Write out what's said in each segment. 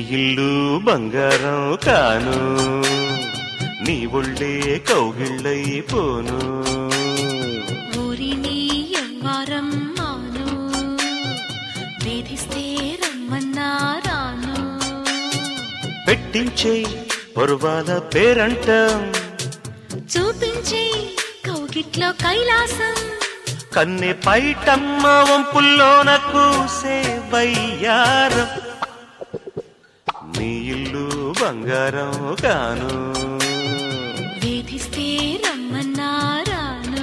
ఇల్లు బంగారం కాను నీ ఒళ్ళే కౌగిళ్ళైపోను ఊరిని ఎవ్వారం మాను వేధిస్తే రమ్మన్నారాను పెట్టించే పరువాల పేరంటం చూపించే కౌగిట్లో కైలాసం కన్నె పైటమ్మ వంపుల్లోన కూసే వయ్యారం నీ ఇల్లు బంగారం కాను వేధిస్తే రమ్మన్నారాను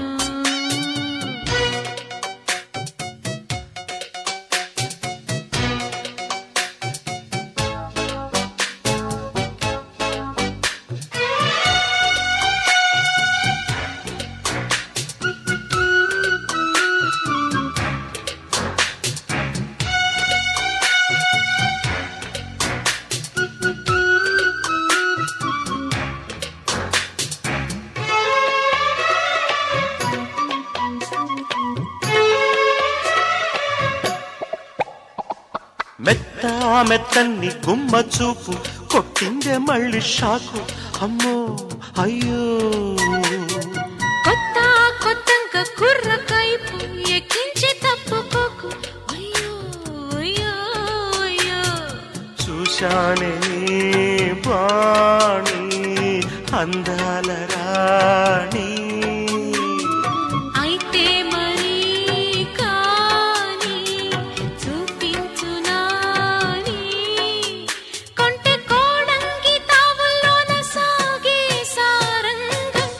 మెత్త మెత్తన్ని గుమ్మ చూపు కొట్టిందే మళ్ళీ షాకు అమ్మో అయ్యో కొత్త కొత్తంగా కుర్ర కైపు ఎక్కించి తప్పుకోకు అయ్యో అయ్యో అయ్యో చూశానే నీ బాణి అందాల రాణి అయితే మరి కాని చూపించు నాని కొంటె కోడంగి తావుల్లోన సాగే సారంగం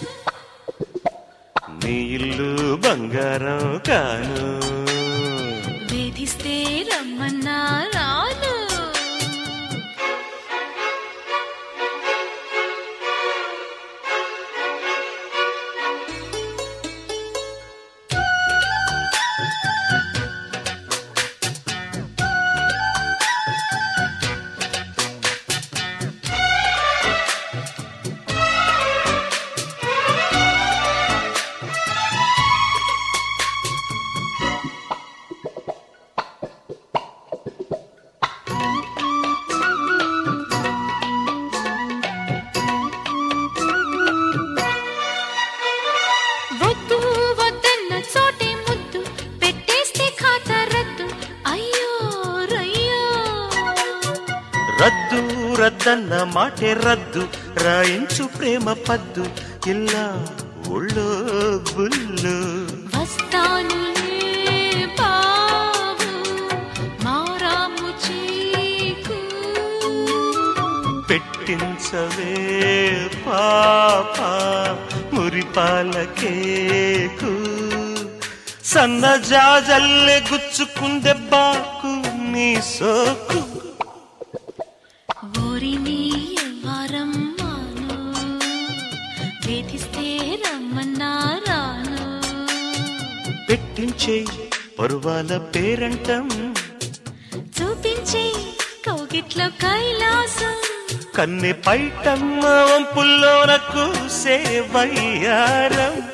నీ ఇల్లు బంగారం కాను వేధిస్తే రమ్మన్నా రాను వద్దు వద్దన్న చోటే ముద్దు పెట్టేస్తే ఖాతా రద్దు అయ్యో రయ్యో రద్దు రద్దన్న మాటే రద్దు రాయించు ప్రేమ పద్దు ఇలా ఒళ్ళో బుల్లు వస్తాను బాబు మారాము చీకు పెట్టించవే పాప మురిపాల కేకు సన్న జాజల్లే గుచ్చుకుందె బాకు నీ సోకు ఊరిని ఎవ్వరం మాను వేధిస్తే రమ్మన్నారాను పెట్టించే పరువాల పేరంటం చూపించే కౌగిట్లో కైలాసం కన్నె పైటమ్మ వంపుల్లోనకు సేవయ్యారం